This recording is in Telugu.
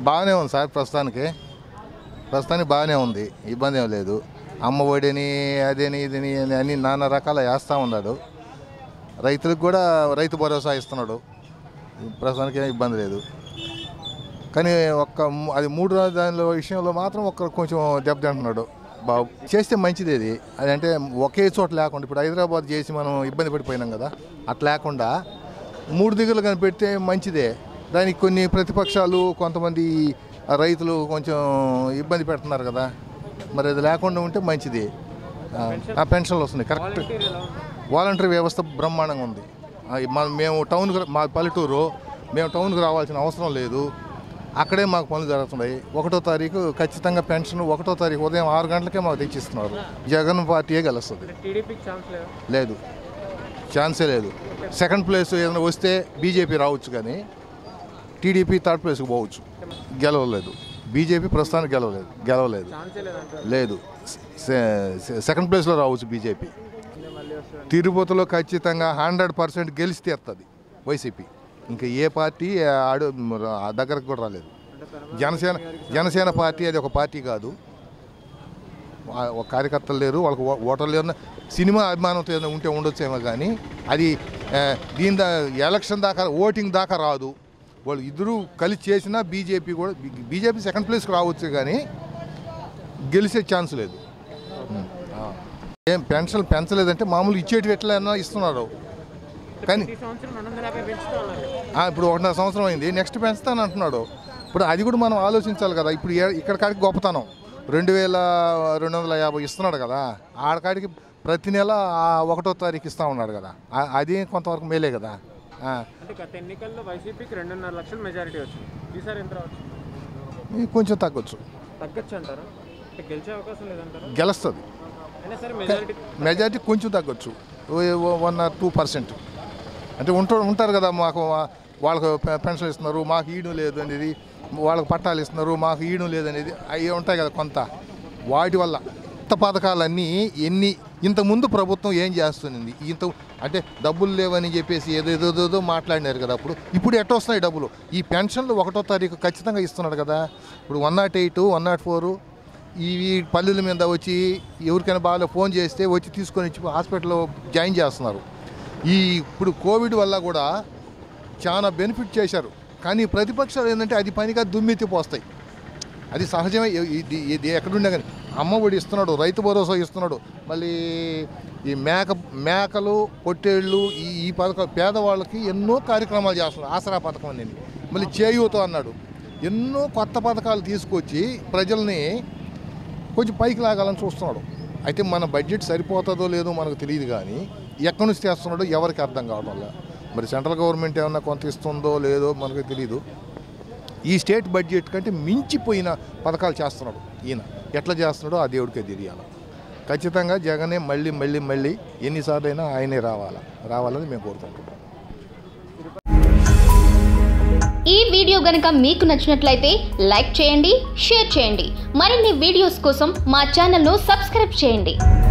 బాగానే ఉంది సార్ ప్రస్తుతానికి ప్రస్తుతానికి బాగానే ఉంది ఇబ్బంది ఏం లేదు అమ్మ ఒడిని అదని ఇదని అని అన్ని నానా రకాల వేస్తూ ఉన్నాడు రైతులకు కూడా రైతు భరోసా ఇస్తున్నాడు ప్రస్తుతానికి ఏం ఇబ్బంది లేదు కానీ ఒక్క ము- అది మూడు రాజధానుల విషయంలో మాత్రం ఒక్క కొంచెం దెబ్బతింటున్నాడు బాబు చేస్తే మంచిది అది అది అంటే ఒకే చోట లేకుండా ఇప్పుడు హైదరాబాద్ చేసి మనం ఇబ్బంది పడిపోయినాం కదా అట్లా లేకుండా మూడు దిగులు కనిపెడితే మంచిదే దానికి కొన్ని ప్రతిపక్షాలు కొంతమంది రైతులు కొంచెం ఇబ్బంది పెడుతున్నారు కదా మరి అది లేకుండా ఉంటే మంచిది ఆ, ఆ పెన్షన్లు వస్తున్నాయి కరెక్ట్ వాలంటరీ వ్యవస్థ బ్రహ్మాండంగా ఉంది ఆ, మన- మేము టౌన్కి మా పల్లెటూరు మేము టౌన్కి రావాల్సిన అవసరం లేదు అక్కడే మాకు పనులు జరుగుతున్నాయి ఒకటో తారీఖు ఖచ్చితంగా పెన్షన్ ఒకటో తారీఖు ఉదయం ఆరు గంటలకే మాకు తెచ్చిస్తున్నారు జగన్ పార్టీయే గెలుస్తుంది టీడీపీకి ఛాన్స్ లేదా లేదు ఛాన్సే లేదు సెకండ్ ప్లేస్ ఏదైనా వస్తే బీజేపీ రావచ్చు కానీ టీడీపీ థర్డ్ ప్లేస్కి పోవచ్చు గెలవలేదు బీజేపీ ప్రస్తుతానికి గెలవలేదు గెలవలేదు ఛాన్సే లేదంటారు లేదు సె- సె- సెకండ్ ప్లేస్లో రావచ్చు బీజేపీ మళ్ళీ వస్తుంది తిరుపతిలో ఖచ్చితంగా హండ్రెడ్ పర్సెంట్ గెలిచి తీస్తుంది వైసీపీ ఇంకా ఏ పార్టీ ఆడు ఆ దగ్గరకు కూడా రాలేదు జనసేన జనసేన పార్టీ అది ఒక పార్టీ కాదు ఆ- ఒక కార్యకర్తలు లేరు వాళ్ళకి ఓ- ఓటర్లు లేరు సినిమా అభిమానంతో ఏదైనా ఉంటే ఉండొచ్చేమో కానీ అది ఆ, దీని దా ఎలక్షన్ దాకా ఓటింగ్ దాకా రాదు వాళ్ళు ఇద్దరు కలిసి చేసినా బీజేపీ కూడా బీజేపీ సెకండ్ ప్లేస్కి రావచ్చు కానీ గెలిచే ఛాన్స్ లేదు ఆ. ఏం పెన్షన్ పెంచలేదంటే మామూలు ఇచ్చేటివి ఎట్లైనా ఇస్తున్నారు కానీ ఈ సంవత్సరం రెండు వందల యాభై పెంచుతా ఉన్నారు ఆ, ఇప్పుడు ఒకటిన్నర సంవత్సరం అయింది నెక్స్ట్ పెంచుతాను అంటున్నాడు ఇప్పుడు అది కూడా మనం ఆలోచించాలి కదా ఇప్పుడు ఏ- ఇక్కడ కాడికి గొప్పతనం రెండు వేల రెండు వందల యాభై ఇస్తున్నాడు కదా ఆడకాడికి ప్రతి నెల ఆ ఒకటో తారీఖు ఇస్తా ఉన్నాడు కదా ఆ- అది కొంతవరకు మేలే కదా ఆ, అంటే గత ఎన్నికల్లో వైసీపీకి రెండున్నర లక్షల మెజారిటీ వచ్చింది ఈసారి ఎంత రావచ్చు ఇది కొంచెం తగ్గొచ్చు తగ్గచ్చు అంటారా అంటే గెలిచే అవకాశం లేదంటారా గెలుస్తుంది అయినా సరే మెజారిటీ మెజారిటీ కొంచెం తగ్గొచ్చు వన్ ఆర్ టూ పర్సెంట్ అంటే ఉంటారు ఉంటారు కదా మాకు వా- వాళ్ళకు పె- పెన్షన్ ఇస్తున్నారు మాకు ఈయడం లేదు అనేది వాళ్ళకి పట్టాలు ఇస్తున్నారు మాకు ఈయడం లేదు అనేది అవి ఉంటాయి కదా కొంత వాటి వల్ల కొత్త పథకాలన్నీ ఎన్ని ఇంతకుముందు ప్రభుత్వం ఏం చేస్తుంది ఇంత అంటే డబ్బులు లేవని చెప్పేసి ఏదేదో మాట్లాడినారు కదా అప్పుడు ఇప్పుడు ఎట్ట వస్తున్నాయి డబ్బులు ఈ పెన్షన్లు ఒకటో తారీఖు ఖచ్చితంగా ఇస్తున్నాడు కదా ఇప్పుడు one nought eight one nought four ఈ ఈ పల్లెల మీద వచ్చి ఎవరికైనా బాగా ఫోన్ చేస్తే వచ్చి తీసుకొని వచ్చి హాస్పిటల్లో జాయిన్ చేస్తున్నారు ఈ ఇప్పుడు కోవిడ్ వల్ల కూడా చాలా బెనిఫిట్ చేశారు కానీ ప్రతిపక్షాలు ఏంటంటే అది పనిగా దుమ్మెత్తి పోస్తాయి అది సహజమే ఇ- ఇది ఇది ఎక్కడుండే కానీ అమ్మ ఒడి ఇస్తున్నాడు రైతు భరోసా ఇస్తున్నాడు మళ్ళీ ఈ మేక మేకలు పొట్టేళ్ళు ఈ ఈ పథకం పేదవాళ్ళకి ఎన్నో కార్యక్రమాలు చేస్తున్నాడు ఆసరా పథకం అనేది మళ్ళీ చేయూత అన్నాడు ఎన్నో కొత్త పథకాలు తీసుకొచ్చి ప్రజల్ని కొంచెం పైకి లాగాలని చూస్తున్నాడు అయితే మన బడ్జెట్ సరిపోతుందో లేదో మనకు తెలియదు కానీ ఎక్కడి నుంచి తెస్తున్నాడో ఎవరికి అర్థం కావడం వల్ల మరి సెంట్రల్ గవర్నమెంట్ ఏమన్నా కొంత ఇస్తుందో లేదో మనకు తెలియదు ఈ స్టేట్ బడ్జెట్ కంటే మించిపోయిన పథకాలు చేస్తున్నాడు ఈయన ఎట్లా చేస్తున్నాడో ఆ దేవుడికే తెలియాలి ఖచ్చితంగా జగనే మళ్ళీ మళ్ళీ మళ్ళీ ఎన్నిసార్లు అయినా ఆయనే రావాలా రావాలని మేము కోరుకుంటున్నాం ఈ వీడియో గనుక మీకు నచ్చినట్లయితే లైక్ చేయండి షేర్ చేయండి మరిన్ని వీడియోస్ కోసం మా ఛానల్ను సబ్స్క్రైబ్ చేయండి